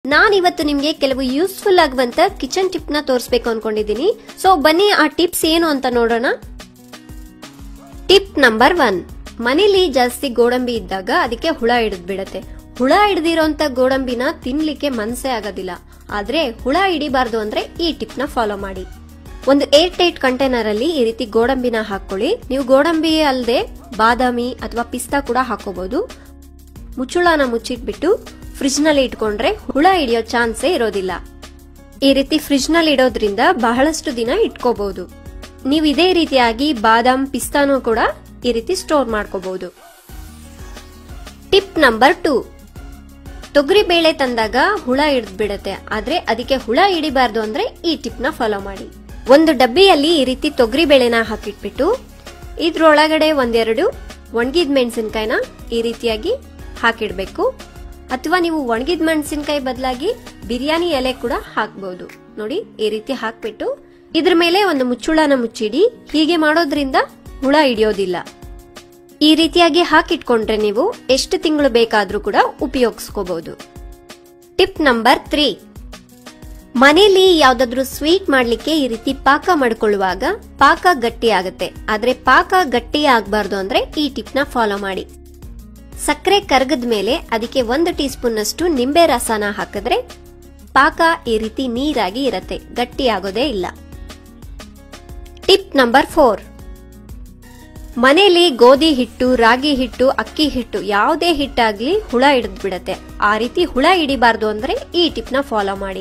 ನಾನಿವತ್ತು ನಿಮ್ಗೆ ಕೆಲವು ಯೂಸ್ಫುಲ್ ಆಗುವಂತ ಕಿಚನ್ ಟಿಪ್ ನ ತೋರಿಸ್ಬೇಕು ಅನ್ಕೊಂಡಿದೀನಿ ಸೊ ಬನ್ನಿ ಆ ಟಿಪ್ಸ್ ಏನು ಅಂತ ನೋಡೋಣ ಟಿಪ್ ನಂಬರ್ ಒನ್ ಮನೇಲಿ ಜಾಸ್ತಿ ಗೋಡಂಬಿ ಇದ್ದಾಗ ಅದಕ್ಕೆ ಹುಳ ಹಿಡಿದ್ ಬಿಡತ್ತೆ ಹುಳ ಹಿಡ್ದಿರೋಂತ ಗೋಡಂಬಿನ ತಿನ್ಲಿಕ್ಕೆ ಮನ್ಸೇ ಆಗೋದಿಲ್ಲ ಆದ್ರೆ ಹುಳ ಹಿಡಿಬಾರ್ದು ಅಂದ್ರೆ ಈ ಟಿಪ್ ನ ಫಾಲೋ ಮಾಡಿ ಒಂದು ಏರ್ ಟೈಟ್ ಕಂಟೈನರ್ ಅಲ್ಲಿ ಈ ರೀತಿ ಗೋಡಂಬಿನ ಹಾಕೊಳ್ಳಿ ನೀವು ಗೋಡಂಬಿ ಅಲ್ಲದೆ ಬಾದಾಮಿ ಅಥವಾ ಪಿಸ್ತಾ ಕೂಡ ಹಾಕೋಬಹುದು ಮುಚ್ಚುಳನ ಮುಚ್ಚಿಟ್ಬಿಟ್ಟು ಫ್ರಿಜ್ ನಲ್ಲಿ ಇಟ್ಕೊಂಡ್ರೆ ಹುಳ ಹಿಡಿಯೋ ಚಾನ್ಸೇ ಇರೋದಿಲ್ಲ ಈ ರೀತಿ ಫ್ರಿಜ್ ನಲ್ಲಿ ಇಡೋದ್ರಿಂದ ಬಹಳಷ್ಟು ದಿನ ಇಟ್ಕೋಬಹುದು ನೀವು ಇದೇ ರೀತಿಯಾಗಿ ಬಾದಾಮ್ ಪಿಸ್ತಾನು ಕೂಡ ಈ ರೀತಿ ಸ್ಟೋರ್ ಮಾಡ್ಕೋಬಹುದು ಟಿಪ್ ನಂಬರ್ ಟೂ ತೊಗರಿ ಬೇಳೆ ತಂದಾಗ ಹುಳ ಹಿಡಿದ್ ಬಿಡತ್ತೆ ಆದ್ರೆ ಅದಕ್ಕೆ ಹುಳ ಹಿಡಿಬಾರ್ದು ಅಂದ್ರೆ ಈ ಟಿಪ್ ನ ಫಾಲೋ ಮಾಡಿ ಒಂದು ಡಬ್ಬಿಯಲ್ಲಿ ಈ ರೀತಿ ತೊಗರಿ ಬೇಳೆನ ಹಾಕಿಟ್ಬಿಟ್ಟು ಇದ್ರೊಳಗಡೆ ಒಂದೆರಡು ಒಣಗಿದ ಮೆಣಸಿನ್ಕಾಯಿನ ಈ ರೀತಿಯಾಗಿ ಹಾಕಿಡ್ಬೇಕು ಅಥವಾ ನೀವು ಒಣಗಿದ ಮೆಣಸಿನ್ಕಾಯಿ ಬದಲಾಗಿ ಬಿರಿಯಾನಿ ಎಲೆ ಕೂಡ ಹಾಕ್ಬಹುದು ನೋಡಿ ಈ ರೀತಿ ಹಾಕ್ಬಿಟ್ಟು ಇದ್ರ ಮೇಲೆ ಒಂದು ಮುಚ್ಚುಳನ ಮುಚ್ಚಿಡಿ ಹೀಗೆ ಮಾಡೋದ್ರಿಂದ ಹುಳ ಹಿಡಿಯೋದಿಲ್ಲ ಈ ರೀತಿಯಾಗಿ ಹಾಕಿಟ್ಕೊಂಡ್ರೆ ನೀವು ಎಷ್ಟು ತಿಂಗಳು ಬೇಕಾದ್ರೂ ಕೂಡ ಉಪಯೋಗಿಸ್ಕೋಬಹುದು ಟಿಪ್ ನಂಬರ್ ತ್ರೀ ಮನೆಯಲ್ಲಿ ಯಾವ್ದಾದ್ರು ಸ್ವೀಟ್ ಮಾಡ್ಲಿಕ್ಕೆ ಈ ರೀತಿ ಪಾಕ ಮಾಡ್ಕೊಳ್ಳುವಾಗ ಪಾಕ ಗಟ್ಟಿ ಆಗುತ್ತೆ ಆದ್ರೆ ಪಾಕ ಗಟ್ಟಿ ಆಗ್ಬಾರ್ದು ಅಂದ್ರೆ ಈ ಟಿಪ್ ನ ಫಾಲೋ ಮಾಡಿ ಸಕ್ಕರೆ ಕರಗದ ಮೇಲೆ ಅದಕ್ಕೆ ಒಂದು ಟೀ ಸ್ಪೂನ್ ಅಷ್ಟು ನಿಂಬೆ ರಸನ ಹಾಕಿದ್ರೆ ಪಾಕ ಈ ರೀತಿ ನೀರಾಗಿ ಇರತ್ತೆ ಗಟ್ಟಿ ಆಗೋದೇ ಇಲ್ಲ ಟಿಪ್ ನಂಬರ್ ಫೋರ್ ಮನೆಯಲ್ಲಿ ಗೋಧಿ ಹಿಟ್ಟು ರಾಗಿ ಹಿಟ್ಟು ಅಕ್ಕಿ ಹಿಟ್ಟು ಯಾವುದೇ ಹಿಟ್ಟಾಗ್ಲಿ ಹುಳ ಹಿಡಿದ್ ಬಿಡತ್ತೆ ಆ ರೀತಿ ಹುಳ ಹಿಡಿಬಾರ್ದು ಅಂದ್ರೆ ಈ ಟಿಪ್ ನ ಫಾಲೋ ಮಾಡಿ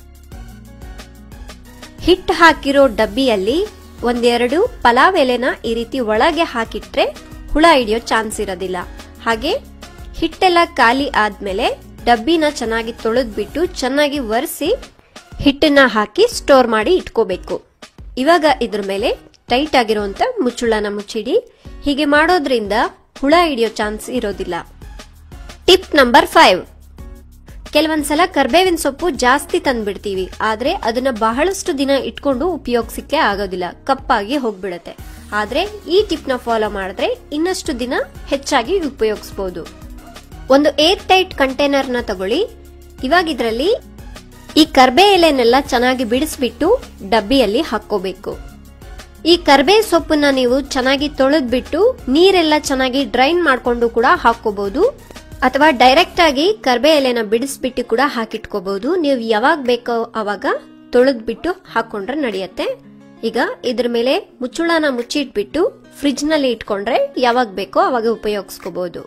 ಹಿಟ್ಟು ಹಾಕಿರೋ ಡಬ್ಬಿಯಲ್ಲಿ ಒಂದೆರಡು ಪಲಾವ್ ಎಲೆನ ಈ ರೀತಿ ಒಳಗೆ ಹಾಕಿಟ್ರೆ ಹುಳ ಹಿಡಿಯೋ ಚಾನ್ಸ್ ಇರೋದಿಲ್ಲ ಹಾಗೆ ಹಿಟ್ಟೆಲ್ಲ ಖಾಲಿ ಆದ್ಮೇಲೆ ಡಬ್ಬಿನ ಚೆನ್ನಾಗಿ ತೊಳೆದ್ಬಿಟ್ಟು ಚೆನ್ನಾಗಿ ಒರೆಸಿ ಹಿಟ್ಟನ್ನ ಹಾಕಿ ಸ್ಟೋರ್ ಮಾಡಿ ಇಟ್ಕೋಬೇಕು ಇವಾಗ ಇದ್ರ ಮೇಲೆ ಟೈಟ್ ಆಗಿರುವಂತ ಮುಚ್ಚುಳನ ಮುಚ್ಚಿಡಿ ಹೀಗೆ ಮಾಡೋದ್ರಿಂದ ಹುಳ ಹಿಡಿಯೋ ಚಾನ್ಸ್ ಇರೋದಿಲ್ಲ ಟಿಪ್ ನಂಬರ್ ಫೈವ್ ಕೆಲವೊಂದ್ಸಲ ಕರ್ಬೇವಿನ ಸೊಪ್ಪು ಜಾಸ್ತಿ ತಂದ್ಬಿಡ್ತೀವಿ ಆದ್ರೆ ಅದನ್ನ ಬಹಳಷ್ಟು ದಿನ ಇಟ್ಕೊಂಡು ಉಪಯೋಗಿಸಕ್ಕೆ ಆಗೋದಿಲ್ಲ ಕಪ್ಪಾಗಿ ಹೋಗ್ಬಿಡತ್ತೆ ಆದ್ರೆ ಈ ಟಿಪ್ ನ ಫಾಲೋ ಮಾಡಿದ್ರೆ ಇನ್ನಷ್ಟು ದಿನ ಹೆಚ್ಚಾಗಿ ಉಪಯೋಗಿಸಬಹುದು ಒಂದು ಏರ್ ಟೈಟ್ ಕಂಟೈನರ್ ನ ತಗೊಳ್ಳಿ ಇವಾಗ ಇದರಲ್ಲಿ ಈ ಕರ್ಬೇ ಎಲೆನೆಲ್ಲ ಚೆನ್ನಾಗಿ ಬಿಡಿಸ್ಬಿಟ್ಟು ಡಬ್ಬಿಯಲ್ಲಿ ಹಾಕೋಬೇಕು ಈ ಕರ್ಬೇ ಸೊಪ್ಪನ್ನ ನೀವು ಚೆನ್ನಾಗಿ ತೊಳೆದ್ಬಿಟ್ಟು ನೀರೆಲ್ಲ ಚೆನ್ನಾಗಿ ಡ್ರೈನ್ ಮಾಡ್ಕೊಂಡು ಕೂಡ ಹಾಕೋಬಹುದು ಅಥವಾ ಡೈರೆಕ್ಟ್ ಆಗಿ ಕರ್ಬೇ ಎಲೆನ ಬಿಡಿಸ್ಬಿಟ್ಟು ಕೂಡ ಹಾಕಿಟ್ಕೋಬಹುದು ನೀವು ಯಾವಾಗ ಬೇಕೋ ಅವಾಗ ತೊಳೆದ್ಬಿಟ್ಟು ಹಾಕೊಂಡ್ರೆ ನಡೆಯತ್ತೆ ಈಗ ಇದ್ರ ಮೇಲೆ ಮುಚ್ಚುಳನ ಮುಚ್ಚಿಟ್ಬಿಟ್ಟು ಫ್ರಿಜ್ ನಲ್ಲಿ ಇಟ್ಕೊಂಡ್ರೆ ಯಾವಾಗ ಬೇಕೋ ಅವಾಗ ಉಪಯೋಗಿಸ್ಕೋಬಹುದು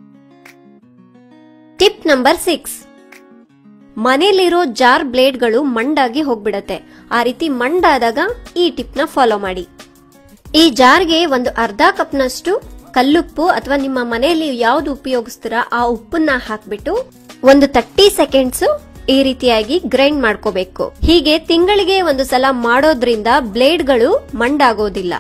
ಟಿಪ್ ನಂಬರ್ ಸಿಕ್ಸ್ ಮನೆಯಲ್ಲಿರೋ ಜಾರ್ ಬ್ಲೇಡ್ಗಳು ಮಂಡಾಗಿ ಹೋಗ್ಬಿಡತ್ತೆ ಆ ರೀತಿ ಮಂಡಾದಾಗ ಈ ಟಿಪ್ ನ ಫಾಲೋ ಮಾಡಿ ಈ ಜಾರ್ಗೆ ಒಂದು ಅರ್ಧ ಕಪ್ನಷ್ಟು ಕಲ್ಲುಪ್ಪು ಅಥವಾ ನಿಮ್ಮ ಮನೆಯಲ್ಲಿ ಯಾವ್ದು ಉಪಯೋಗಿಸ್ತೀರಾ ಆ ಉಪ್ಪನ್ನ ಹಾಕ್ಬಿಟ್ಟು ಒಂದು ತರ್ಟಿ ಸೆಕೆಂಡ್ಸ್ ಈ ರೀತಿಯಾಗಿ ಗ್ರೈಂಡ್ ಮಾಡ್ಕೋಬೇಕು ಹೀಗೆ ತಿಂಗಳಿಗೆ ಒಂದು ಸಲ ಮಾಡೋದ್ರಿಂದ ಬ್ಲೇಡ್ಗಳು ಮಂಡಾಗೋದಿಲ್ಲ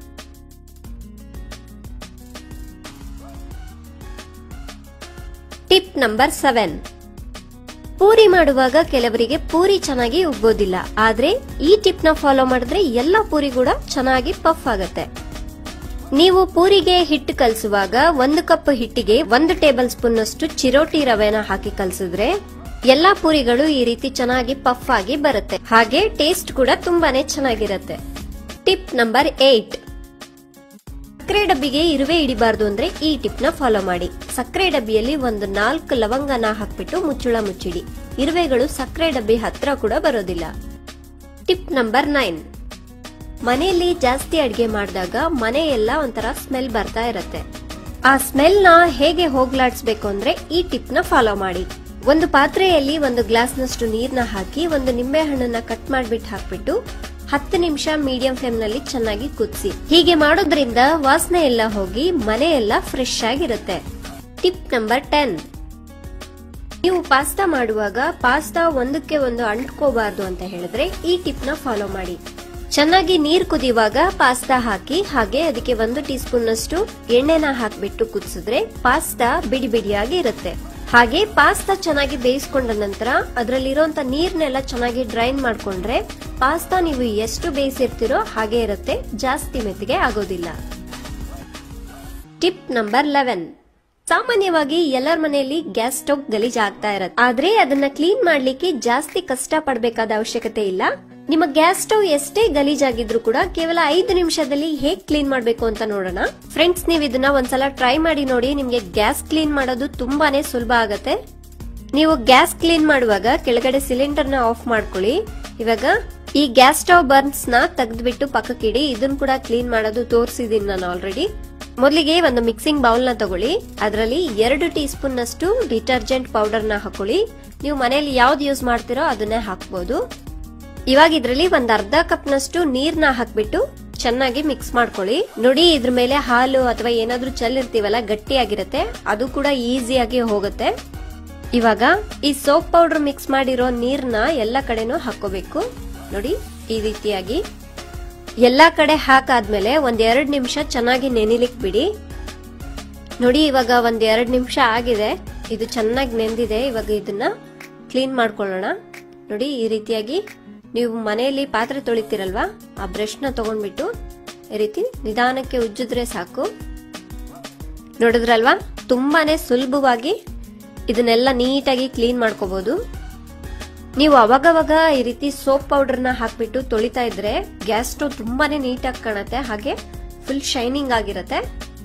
ಟಿಪ್ ನಂಬರ್ ಸೆವೆನ್ ಪೂರಿ ಮಾಡುವಾಗ ಕೆಲವರಿಗೆ ಪೂರಿ ಚೆನ್ನಾಗಿ ಉಬ್ಬೋದಿಲ್ಲ ಆದ್ರೆ ಈ ಟಿಪ್ ನ ಫಾಲೋ ಮಾಡಿದ್ರೆ ಎಲ್ಲ ಪೂರಿ ಕೂಡ ಚೆನ್ನಾಗಿ ಪಫ್ ಆಗತ್ತೆ ನೀವು ಪೂರಿಗೆ ಹಿಟ್ಟು ಕಲಸುವಾಗ ಒಂದು ಕಪ್ ಹಿಟ್ಟಿಗೆ ಒಂದು ಟೇಬಲ್ ಸ್ಪೂನ್ ಅಷ್ಟು ಚಿರೋಟಿ ರವೆನ ಹಾಕಿ ಕಲಸಿದ್ರೆ ಎಲ್ಲಾ ಪೂರಿಗಳು ಈ ರೀತಿ ಚೆನ್ನಾಗಿ ಪಫ್ ಆಗಿ ಬರುತ್ತೆ ಹಾಗೆ ಟೇಸ್ಟ್ ಕೂಡ ತುಂಬಾನೇ ಚೆನ್ನಾಗಿರತ್ತೆ ಟಿಪ್ ನಂಬರ್ ಏಟ್ ಸಕ್ಕರೆ ಡಬ್ಬಿಗೆ ಇರುವೆ ಹಿಡಿಬಾರ್ದು ಅಂದ್ರೆ ಈ ಟಿಪ್ ನ ಫಾಲೋ ಮಾಡಿ ಸಕ್ಕರೆ ಡಬ್ಬಿಯಲ್ಲಿ ಒಂದು ನಾಲ್ಕು ಲವಂಗನ ಹಾಕ್ಬಿಟ್ಟು ಮುಚ್ಚುಳ ಮುಚ್ಚಿಡಿ ಇರುವೆಗಳು ಸಕ್ಕರೆ ಡಬ್ಬಿ ಹತ್ರ ಕೂಡ ಬರೋದಿಲ್ಲ ಟಿಪ್ ನಂಬರ್ ನೈನ್ ಮನೆಯಲ್ಲಿ ಜಾಸ್ತಿ ಅಡ್ಗೆ ಮಾಡಿದಾಗ ಮನೆ ಎಲ್ಲ ಒಂಥರ ಸ್ಮೆಲ್ ಬರ್ತಾ ಇರತ್ತೆ ಆ ಸ್ಮೆಲ್ ನ ಹೇಗೆ ಹೋಗ್ಲಾಡ್ಸ್ಬೇಕು ಅಂದ್ರೆ ಈ ಟಿಪ್ ನ ಫಾಲೋ ಮಾಡಿ ಒಂದು ಪಾತ್ರೆಯಲ್ಲಿ ಒಂದು ಗ್ಲಾಸ್ನಷ್ಟು ನೀರ್ನ ಹಾಕಿ ಒಂದು ನಿಂಬೆ ಹಣ್ಣನ್ನ ಕಟ್ ಮಾಡ್ಬಿಟ್ಟು ಹಾಕ್ಬಿಟ್ಟು ಹತ್ತು ನಿಮಿಷ ಮೀಡಿಯಂ ಫ್ಲೇಮ್ ನಲ್ಲಿ ಚೆನ್ನಾಗಿ ಕುದಿಸಿ ಹೀಗೆ ಮಾಡೋದ್ರಿಂದ ವಾಸನೆ ಎಲ್ಲ ಹೋಗಿ ಮನೆ ಎಲ್ಲ ಫ್ರೆಶ್ ಆಗಿರುತ್ತೆ ಟಿಪ್ ನಂಬರ್ ಟೆನ್ ನೀವು ಪಾಸ್ತಾ ಮಾಡುವಾಗ ಪಾಸ್ತಾ ಒಂದಕ್ಕೆ ಒಂದು ಅಂಟ್ಕೋಬಾರ್ದು ಅಂತ ಹೇಳಿದ್ರೆ ಈ ಟಿಪ್ ನ ಫಾಲೋ ಮಾಡಿ ಚೆನ್ನಾಗಿ ನೀರ್ ಕುದಿಯುವಾಗ ಪಾಸ್ತಾ ಹಾಕಿ ಹಾಗೆ ಅದಕ್ಕೆ ಒಂದು ಟೀ ಸ್ಪೂನ್ ಅಷ್ಟು ಎಣ್ಣೆನ ಹಾಕ್ಬಿಟ್ಟು ಕುದಿಸಿದ್ರೆ ಪಾಸ್ತಾ ಬಿಡಿ ಬಿಡಿಯಾಗಿ ಇರುತ್ತೆ ಹಾಗೆ ಪಾಸ್ತಾ ಚೆನ್ನಾಗಿ ಬೇಯಿಸ್ಕೊಂಡ ನಂತರ ಅದರಲ್ಲಿರುವಂತ ನೀರ್ನೆಲ್ಲ ಚೆನ್ನಾಗಿ ಡ್ರೈನ್ ಮಾಡ್ಕೊಂಡ್ರೆ ಪಾಸ್ತಾ ನೀವು ಎಷ್ಟು ಬೇಯಿಸಿರ್ತೀರೋ ಹಾಗೆ ಇರುತ್ತೆ ಜಾಸ್ತಿ ಮೆತ್ತಿಗೆ ಆಗೋದಿಲ್ಲ ಟಿಪ್ ನಂಬರ್ ಲೆವೆನ್ ಸಾಮಾನ್ಯವಾಗಿ ಎಲ್ಲರ ಮನೆಯಲ್ಲಿ ಗ್ಯಾಸ್ ಸ್ಟವ್ ಗಲೀಜ್ ಆಗ್ತಾ ಇರತ್ತೆ ಆದ್ರೆ ಅದನ್ನ ಕ್ಲೀನ್ ಮಾಡ್ಲಿಕ್ಕೆ ಜಾಸ್ತಿ ಕಷ್ಟ ಪಡಬೇಕಾದ ಅವಶ್ಯಕತೆ ಇಲ್ಲ ನಿಮ್ಮ ಗ್ಯಾಸ್ ಸ್ಟವ್ ಎಷ್ಟೇ ಗಲೀಜಾಗಿದ್ರು ಕೂಡ ಕೇವಲ ಐದು ನಿಮಿಷದಲ್ಲಿ ಹೇಗ್ ಕ್ಲೀನ್ ಮಾಡ್ಬೇಕು ಅಂತ ನೋಡೋಣ ಫ್ರೆಂಡ್ಸ್ ನೀವು ಇದನ್ನ ಒಂದ್ಸಲ ಟ್ರೈ ಮಾಡಿ ನೋಡಿ ನಿಮ್ಗೆ ಗ್ಯಾಸ್ ಕ್ಲೀನ್ ಮಾಡೋದು ತುಂಬಾನೇ ಸುಲಭ ಆಗತ್ತೆ ನೀವು ಗ್ಯಾಸ್ ಕ್ಲೀನ್ ಮಾಡುವಾಗ ಕೆಳಗಡೆ ಸಿಲಿಂಡರ್ ನ ಆಫ್ ಮಾಡ್ಕೊಳ್ಳಿ ಇವಾಗ ಈ ಗ್ಯಾಸ್ ಸ್ಟವ್ ಬರ್ನ್ಸ್ ನ ತೆಗೆದ್ಬಿಟ್ಟು ಪಕ್ಕಕ್ಕಿಡಿ ಇದನ್ನ ಕೂಡ ಕ್ಲೀನ್ ಮಾಡೋದು ತೋರಿಸಿದೀನಿ ನಾನು ಆಲ್ರೆಡಿ ಮೊದಲಿಗೆ ಒಂದು ಮಿಕ್ಸಿಂಗ್ ಬೌಲ್ ನ ತಗೊಳ್ಳಿ ಅದರಲ್ಲಿ ಎರಡು ಟೀ ಸ್ಪೂನ್ ನಷ್ಟು ಡಿಟರ್ಜೆಂಟ್ ಪೌಡರ್ ನ ಹಾಕೊಳ್ಳಿ ನೀವು ಮನೆಯಲ್ಲಿ ಯಾವ್ದು ಯೂಸ್ ಮಾಡ್ತೀರೋ ಅದನ್ನೇ ಹಾಕ್ಬೋದು ಇವಾಗ ಇದ್ರಲ್ಲಿ ಒಂದ್ ಅರ್ಧ ಕಪ್ ನಷ್ಟು ನೀರ್ನ ಹಾಕ್ಬಿಟ್ಟು ಚೆನ್ನಾಗಿ ಮಿಕ್ಸ್ ಮಾಡ್ಕೊಳ್ಳಿ ನೋಡಿ ಇದ್ರ ಮೇಲೆ ಹಾಲು ಅಥವಾ ಏನಾದ್ರೂ ಚೆಲ್ಲಿರ್ತೀವಲ್ಲ ಗಟ್ಟಿಯಾಗಿರತ್ತೆ ಅದು ಕೂಡ ಈಸಿಯಾಗಿ ಹೋಗುತ್ತೆ ಇವಾಗ ಈ ಸೋಪ್ ಪೌಡರ್ ಮಿಕ್ಸ್ ಮಾಡಿರೋ ನೀರ್ನ ಎಲ್ಲ ಕಡೆನೂ ಹಾಕೋಬೇಕು ನೋಡಿ ಈ ರೀತಿಯಾಗಿ ಎಲ್ಲಾ ಕಡೆ ಹಾಕಾದ್ಮೇಲೆ ಒಂದ್ ಎರಡ್ ನಿಮಿಷ ಚೆನ್ನಾಗಿ ನೆನಿಲಿಕ್ ಬಿಡಿ ನೋಡಿ ಇವಾಗ ಒಂದ್ ಎರಡ್ ನಿಮಿಷ ಆಗಿದೆ ಇದು ಚೆನ್ನಾಗಿ ನೆಂದಿದೆ ಇವಾಗ ಇದನ್ನ ಕ್ಲೀನ್ ಮಾಡ್ಕೊಳ್ಳೋಣ ನೋಡಿ ಈ ರೀತಿಯಾಗಿ ನೀವು ಮನೆಯಲ್ಲಿ ಪಾತ್ರೆ ತೊಳಿತೀರಲ್ವಾ ಆ ಬ್ರಷ್ ನ ತಗೊಂಡ್ಬಿಟ್ಟು ಈ ರೀತಿ ನಿಧಾನಕ್ಕೆ ಉಜ್ಜಿದ್ರೆ ಸಾಕು ನೋಡಿದ್ರಲ್ವಾ ತುಂಬಾನೇ ಸುಲಭವಾಗಿ ಇದನ್ನೆಲ್ಲ ನೀಟಾಗಿ ಕ್ಲೀನ್ ಮಾಡ್ಕೋಬಹುದು ನೀವು ಅವಾಗವಾಗ ಈ ರೀತಿ ಸೋಪ್ ಪೌಡರ್ ನ ಹಾಕ್ಬಿಟ್ಟು ತೊಳಿತಾ ಇದ್ರೆ ಗ್ಯಾಸ್ ಸ್ಟವ್ ತುಂಬಾನೇ ನೀಟಾಗಿ ಕಾಣುತ್ತೆ ಹಾಗೆ ಫುಲ್ ಶೈನಿಂಗ್ ಆಗಿರತ್ತೆ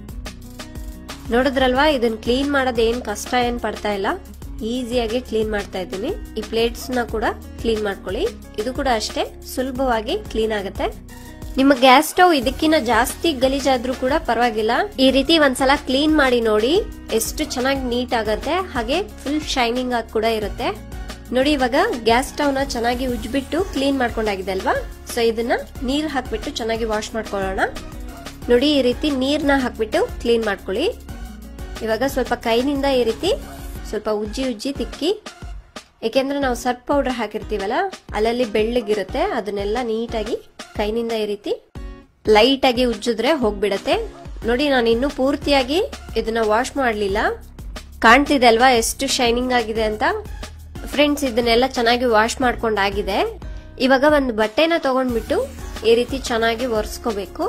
ನೋಡಿದ್ರಲ್ವಾ ಇದನ್ನ ಕ್ಲೀನ್ ಮಾಡೋದು ಏನ್ ಕಷ್ಟ ಏನ್ ಪಡ್ತಾ ಇಲ್ಲ ಈಸಿಯಾಗಿ ಕ್ಲೀನ್ ಮಾಡ್ತಾ ಇದ್ದೀನಿ ಈ ಪ್ಲೇಟ್ಸ್ ನ ಕೂಡ ಕ್ಲೀನ್ ಮಾಡ್ಕೊಳ್ಳಿ ಇದು ಕೂಡ ಅಷ್ಟೇ ಸುಲಭವಾಗಿ ಕ್ಲೀನ್ ಆಗುತ್ತೆ ನಿಮ್ಮ ಗ್ಯಾಸ್ ಸ್ಟವ್ ಇದಕ್ಕಿಂತ ಜಾಸ್ತಿ ಗಲೀಜಾದ್ರೂ ಕೂಡ ಪರವಾಗಿಲ್ಲ ಈ ರೀತಿ ಒಂದ್ಸಲ ಕ್ಲೀನ್ ಮಾಡಿ ನೋಡಿ ಎಷ್ಟು ಚೆನ್ನಾಗಿ ನೀಟ್ ಆಗತ್ತೆ ಹಾಗೆ ಫುಲ್ ಶೈನಿಂಗ್ ಆಗಿ ಕೂಡ ಇರುತ್ತೆ ನೋಡಿ ಇವಾಗ ಗ್ಯಾಸ್ ಸ್ಟವ್ ನ ಚೆನ್ನಾಗಿ ಉಜ್ಬಿಟ್ಟು ಕ್ಲೀನ್ ಮಾಡ್ಕೊಂಡಾಗಿದೆ ಅಲ್ವಾ ಸೊ ಇದನ್ನ ನೀರ್ ಹಾಕ್ಬಿಟ್ಟು ಚೆನ್ನಾಗಿ ವಾಶ್ ಮಾಡ್ಕೊಳ್ಳೋಣ ನೋಡಿ ಈ ರೀತಿ ನೀರ್ನ ಹಾಕ್ಬಿಟ್ಟು ಕ್ಲೀನ್ ಮಾಡ್ಕೊಳ್ಳಿ ಇವಾಗ ಸ್ವಲ್ಪ ಕೈನಿಂದ ಈ ರೀತಿ ಸ್ವಲ್ಪ ಉಜ್ಜಿ ಉಜ್ಜಿ ತಿಕ್ಕಿ ಏಕೆಂದ್ರೆ ನಾವು ಸರ್ಪ್ ಪೌಡರ್ ಹಾಕಿರ್ತೀವಲ್ಲ ಅಲ್ಲಲ್ಲಿ ಬೆಳ್ಳಗಿರುತ್ತೆ ಅದನ್ನೆಲ್ಲ ನೀಟಾಗಿ ಕೈನಿಂದ ಈ ರೀತಿ ಲೈಟ್ ಆಗಿ ಉಜ್ಜಿದ್ರೆ ಹೋಗ್ಬಿಡತ್ತೆ ನೋಡಿ ನಾನು ಇನ್ನೂ ಪೂರ್ತಿಯಾಗಿ ಇದನ್ನ ವಾಶ್ ಮಾಡಲಿಲ್ಲ ಕಾಣ್ತಿದೆ ಅಲ್ವಾ ಎಷ್ಟು ಶೈನಿಂಗ್ ಆಗಿದೆ ಅಂತ ಫ್ರೆಂಡ್ಸ್ ಇದನ್ನೆಲ್ಲ ಚೆನ್ನಾಗಿ ವಾಶ್ ಮಾಡ್ಕೊಂಡಾಗಿದೆ ಇವಾಗ ಒಂದು ಬಟ್ಟೆನ ತಗೊಂಡ್ಬಿಟ್ಟು ಈ ರೀತಿ ಚೆನ್ನಾಗಿ ಒರೆಸ್ಕೋಬೇಕು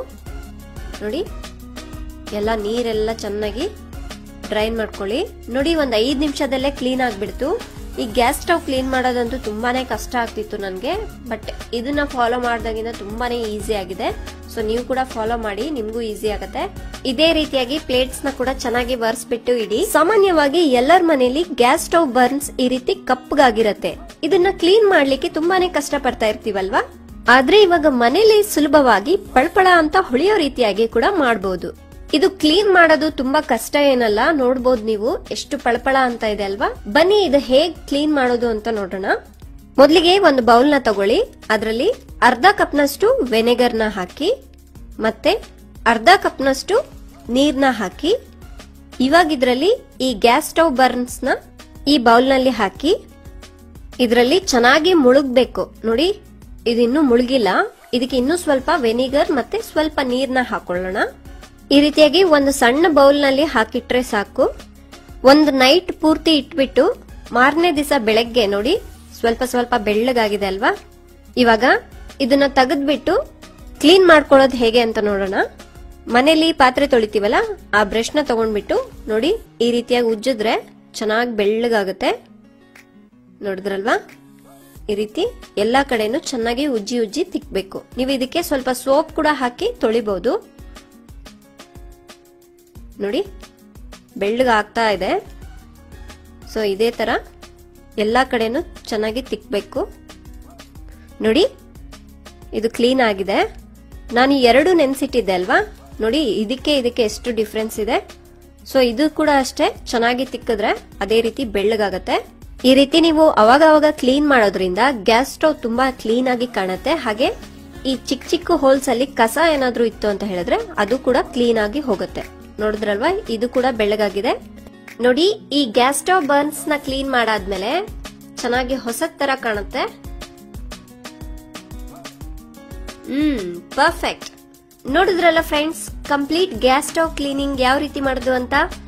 ನೋಡಿ ಎಲ್ಲ ನೀರೆಲ್ಲ ಚೆನ್ನಾಗಿ ಡ್ರೈನ್ ಮಾಡ್ಕೊಳ್ಳಿ ನೋಡಿ ಒಂದ್ ಐದ್ ನಿಮಿಷದಲ್ಲೇ ಕ್ಲೀನ್ ಆಗ್ಬಿಡ್ತು ಈ ಗ್ಯಾಸ್ ಸ್ಟವ್ ಕ್ಲೀನ್ ಮಾಡೋದಂತೂ ತುಂಬಾನೇ ಕಷ್ಟ ಆಗ್ತಿತ್ತು ನನಗೆ ಬಟ್ ಇದನ್ನ ಫಾಲೋ ಮಾಡ್ದಾಗಿಂದ ತುಂಬಾನೇ ಈಸಿ ಆಗಿದೆ ಸೊ ನೀವು ಕೂಡ ಫಾಲೋ ಮಾಡಿ ನಿಮ್ಗೂ ಈಸಿ ಆಗುತ್ತೆ ಇದೇ ರೀತಿಯಾಗಿ ಪ್ಲೇಟ್ಸ್ ನ ಕೂಡ ಚೆನ್ನಾಗಿ ಬರ್ಸ್ಬಿಟ್ಟು ಇಡಿ ಸಾಮಾನ್ಯವಾಗಿ ಎಲ್ಲರ ಮನೆಯಲ್ಲಿ ಗ್ಯಾಸ್ ಸ್ಟವ್ ಬರ್ನ್ಸ್ ಈ ರೀತಿ ಕಪ್ಪಗಾಗಿರತ್ತೆ ಇದನ್ನ ಕ್ಲೀನ್ ಮಾಡ್ಲಿಕ್ಕೆ ತುಂಬಾನೇ ಕಷ್ಟ ಪಡ್ತಾ ಇರ್ತೀವಲ್ವಾ ಆದ್ರೆ ಇವಾಗ ಮನೇಲಿ ಸುಲಭವಾಗಿ ಪಳ್ಪಳ ಅಂತ ಹೊಳೆಯೋ ರೀತಿಯಾಗಿ ಕೂಡ ಮಾಡಬಹುದು ಇದು ಕ್ಲೀನ್ ಮಾಡೋದು ತುಂಬಾ ಕಷ್ಟ ಏನಲ್ಲ ನೋಡ್ಬೋದು ನೀವು ಎಷ್ಟು ಪಳಪಳ ಅಂತ ಇದೆ ಅಲ್ವಾ ಬನ್ನಿ ಇದು ಹೇಗ್ ಕ್ಲೀನ್ ಮಾಡೋದು ಅಂತ ನೋಡೋಣ ಮೊದಲಿಗೆ ಒಂದು ಬೌಲ್ ನ ತಗೊಳ್ಳಿ ಅದರಲ್ಲಿ ಅರ್ಧ ಕಪ್ನಷ್ಟು ವೆನೆಗರ್ ನ ಹಾಕಿ ಮತ್ತೆ ಅರ್ಧ ಕಪ್ನಷ್ಟು ನೀರ್ನ ಹಾಕಿ ಇವಾಗ ಇದ್ರಲ್ಲಿ ಈ ಗ್ಯಾಸ್ ಸ್ಟವ್ ಬರ್ನ್ಸ್ ನ ಈ ಬೌಲ್ ನಲ್ಲಿ ಹಾಕಿ ಇದರಲ್ಲಿ ಚೆನ್ನಾಗಿ ಮುಳುಗ್ಬೇಕು ನೋಡಿ ಇದಿನ್ನೂ ಮುಳುಗಿಲ್ಲ ಇದಕ್ಕೆ ಇನ್ನೂ ಸ್ವಲ್ಪ ವೆನಿಗರ್ ಮತ್ತೆ ಸ್ವಲ್ಪ ನೀರ್ನ ಹಾಕೊಳ್ಳೋಣ ಈ ರೀತಿಯಾಗಿ ಒಂದು ಸಣ್ಣ ಬೌಲ್ ನಲ್ಲಿ ಹಾಕಿಟ್ರೆ ಸಾಕು ಒಂದು ನೈಟ್ ಪೂರ್ತಿ ಇಟ್ಬಿಟ್ಟು ಮಾರನೇ ದಿವಸ ಬೆಳಗ್ಗೆ ನೋಡಿ ಸ್ವಲ್ಪ ಸ್ವಲ್ಪ ಬೆಳ್ಳಗಾಗಿದೆ ಅಲ್ವಾ ಇವಾಗ ಇದನ್ನ ತೆಗೆದ್ಬಿಟ್ಟು ಕ್ಲೀನ್ ಮಾಡ್ಕೊಳ್ಳೋದು ಹೇಗೆ ಅಂತ ನೋಡೋಣ ಮನೇಲಿ ಪಾತ್ರೆ ತೊಳಿತೀವಲ್ಲ ಆ ಬ್ರಷ್ ನ ತಗೊಂಡ್ಬಿಟ್ಟು ನೋಡಿ ಈ ರೀತಿಯಾಗಿ ಉಜ್ಜಿದ್ರೆ ಚೆನ್ನಾಗಿ ಬೆಳ್ಳಗಾಗುತ್ತೆ ನೋಡಿದ್ರಲ್ವಾ ಈ ರೀತಿ ಎಲ್ಲಾ ಕಡೆನೂ ಚೆನ್ನಾಗಿ ಉಜ್ಜಿ ಉಜ್ಜಿ ತಿಕ್ಬೇಕು ನೀವು ಇದಕ್ಕೆ ಸ್ವಲ್ಪ ಸೋಪ್ ಕೂಡ ಹಾಕಿ ತೊಳಿಬಹುದು ನೋಡಿ ಬೆಳ್ಳಗೆ ಆಗ್ತಾ ಇದೆ ಸೊ ಇದೇ ತರ ಎಲ್ಲಾ ಕಡೆನೂ ಚೆನ್ನಾಗಿ ತಿಕ್ಬೇಕು ನೋಡಿ ಇದು ಕ್ಲೀನ್ ಆಗಿದೆ ನಾನು ಈ ಎರಡು ನೆನ್ಸಿಟ್ಟಿದ್ದೆ ಅಲ್ವಾ ನೋಡಿ ಇದಕ್ಕೆ ಇದಕ್ಕೆ ಎಷ್ಟು ಡಿಫ್ರೆನ್ಸ್ ಇದೆ ಸೊ ಇದು ಕೂಡ ಅಷ್ಟೇ ಚೆನ್ನಾಗಿ ತಿಕ್ಕಿದ್ರೆ ಅದೇ ರೀತಿ ಬೆಳ್ಳಗಾಗತ್ತೆ ಈ ರೀತಿ ನೀವು ಅವಾಗ ಅವಾಗ ಕ್ಲೀನ್ ಮಾಡೋದ್ರಿಂದ ಗ್ಯಾಸ್ ಸ್ಟವ್ ತುಂಬಾ ಕ್ಲೀನ್ ಆಗಿ ಕಾಣುತ್ತೆ ಹಾಗೆ ಈ ಚಿಕ್ಕ ಚಿಕ್ಕ ಹೋಲ್ಸ್ ಅಲ್ಲಿ ಕಸ ಏನಾದ್ರೂ ಇತ್ತು ಅಂತ ಹೇಳಿದ್ರೆ ಅದು ಕೂಡ ಕ್ಲೀನ್ ಆಗಿ ಹೋಗುತ್ತೆ ನೋಡಿದ್ರಲ್ವಾ ಇದು ಕೂಡ ಬೆಳ್ಳಗಾಗಿದೆ ನೋಡಿ ಈ ಗ್ಯಾಸ್ ಸ್ಟವ್ ಬರ್ನ್ಸ್ ನ ಕ್ಲೀನ್ ಮಾಡಾದ್ಮೇಲೆ ಚೆನ್ನಾಗಿ ಹೊಸದ್ ತರ ಕಾಣುತ್ತೆ ಹ್ಮ್ ಪರ್ಫೆಕ್ಟ್ ನೋಡಿದ್ರಲ್ಲ friends complete gas stove cleaning ಯಾವ ರೀತಿ ಮಾಡುದು ಅಂತ